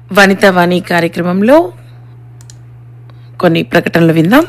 వనిత వాణి కార్యక్రమంలో కొన్ని ప్రకటనలు విందాం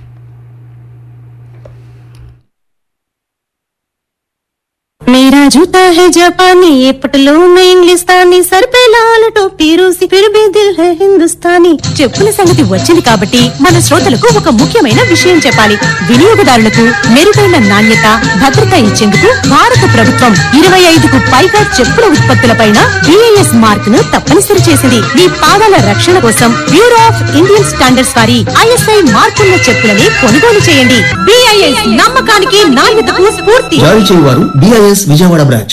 मेरा जूता है जापानी ये पटलून इंग्लिस्तानी सर पे लाल टोपी रूसी फिर भी दिल है हिंदुस्तानी చెప్పుల సంగతి వచ్చింది కాబట్టి మన శ్రోతలకు ఒక ముఖ్యమైన విషయం చెప్పాలి వినియోగదారులకు మెరుగైన నాణ్యత భద్రత ఇచ్చేందుకు భారత ప్రభుత్వం ఇరవై ఐదుకు పైగా చెప్పుల ఉత్పత్తులపైన బిఐఎస్ మార్క్ ను తప్పనిసరి చేసింది మీ పాదాల రక్షణ కోసం బ్యూరో ఆఫ్ ఇండియన్ స్టాండర్డ్స్ వారి ఐఎస్ఐ మార్కున్న చెప్పులని కొనుగోలు చేయండి బిఐఎస్ నమ్మకానికి నాణ్యతకు స్ఫూర్తి జారీ చేయువారు బిఐఎస్ విజయవాడ బ్రాంచ్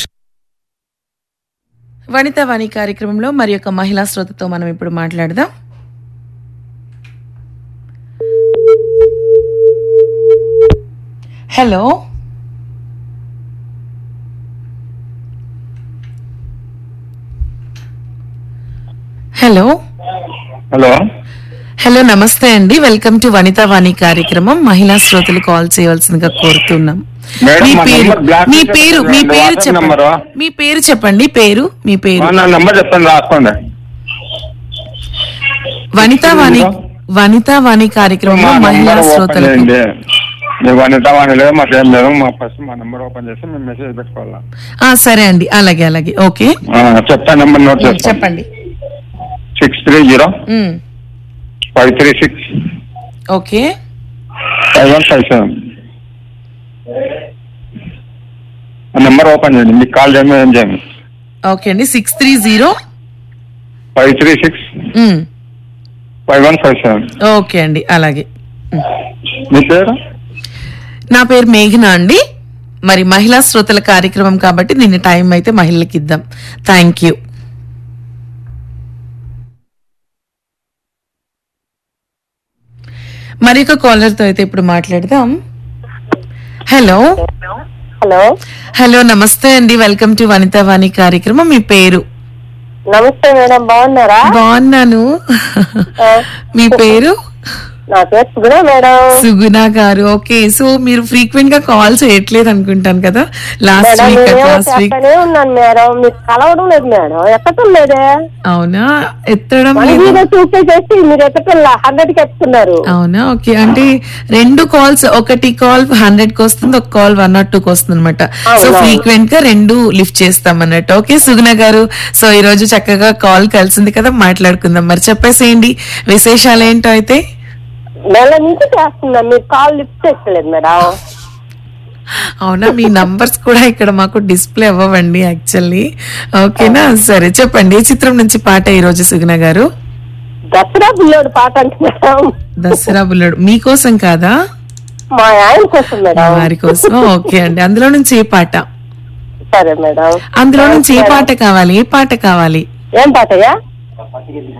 వనిత వాణి కార్యక్రమంలో మరి ఒక మహిళా శ్రోతతో మనం ఇప్పుడు మాట్లాడదాం హలో హలో హలో హలో నమస్తే అండి వెల్కమ్ టు వనితా వాణి కార్యక్రమం మహిళా శ్రోతలు కాల్ చేయవలసిందిగా కోరుతున్నాం మేడం, మీ మా పేరు నంబర్ బ్లాక్ మీ చేసి పేరు మీ చెప్పండి, పేరు వాట్సాప్ చెప్పండి నంబరు. మీ పేరు చెప్పండి పేరు మీ పేరు నా నంబర్ చెప్తాను రాసుకోండి వనితా వాణి వనితా వాణి కార్యక్రమంలో మా మహిళా నంబర్ ఓపెన్ శ్రోతలకు చేయండి మీ వనిత వాణి లేదు మాకేం లేదు మా ఫస్ట్ మా నంబర్ ఓపెన్ చేసి మేము మెసేజ్ పెట్టుకోవాలా ఆ, సరే అండి అలాగే అలాగే ఓకే ఆ, చెప్తా నంబర్ నోట్ చేసుకోండి చెప్పండి six three zero um, five three six okay five one five seven ఆ నెంబర్ ఓపెన్ చేయండి మీకు కాల్ చేయము ఏం చేయండి ఓకే అండి six three zero five three six five one five seven okay అండి అలాగే మీ పేరు నా పేరు మేఘన అండి మరి మహిళా శ్రోతల కార్యక్రమం కాబట్టి దీని టైం అయితే మహిళలకి ఇద్దాం థ్యాంక్ యూ మరి ఒక కాలర్తో అయితే ఇప్పుడు మాట్లాడదాం హలో హలో హలో నమస్తే అండి వెల్కమ్ టు వనితా వాణి కార్యక్రమం మీ పేరు నమస్తే మేడం బాగున్నారా బాగున్నాను మీ పేరు నా పేరు సుగుణ madam Suguna garu okay so మీరు ఫ్రీక్వెంట్ గా కాల్ చేయట్లేదు అనుకుంటాను కదా లాస్ట్ మేడం వీక్ నేనేమో లాస్ట్ వీక్ చేస్తూనే ఉన్నాను మేడం మీరు కలవడం లేదు మేడం ఎక్కటం లేదే అవునా ఎత్తడం వన్ లేదు జీరో చూసే చేసి మీరు ఎక్కటం హండ్రెడ్ కి ఎత్తున్నారు అవునా ఓకే అంటే రెండు కాల్స్ ఒకటి కాల్ హండ్రెడ్ కి వస్తుంది ఒక కాల్ వన్ నాట్ టూ కి వస్తుంది అనమాట సో అవునవును. ఫ్రీక్వెంట్ గా రెండు లిఫ్ట్ చేస్తాం అన్నట్టు ఓకే సుగుణ గారు సో ఈ రోజు చక్కగా కాల్ కలిసింది కదా మాట్లాడుకుందాం మరి చెప్పేసేయండి విశేషాలు ఏంటో అయితే నెల నుంచి చేస్తున్నా మీరు కాల్ లిఫ్ట్ చేస్తలేదు మేడం అవునా మీ నంబర్స్ కూడా ఇక్కడ మాకు డిస్ప్లే అవ్వవండి యాక్చువల్లీ ఓకేనా సరే చెప్పండి ఏ చిత్రం నుంచి పాట ఈ రోజు సుగుణ గారు దసరా బుల్లోడు పాట అంటే మేడం దసరా బుల్లడు మీకోసం కాదా మా ఆయన కోసం మేడం వారి కోసం ఓకే అండి అందులో నుంచి ఏ పాట సరే మేడం అందులో నుంచి ఏ పాట కావాలి ఏ పాట కావాలి ఏం పాటయ్యా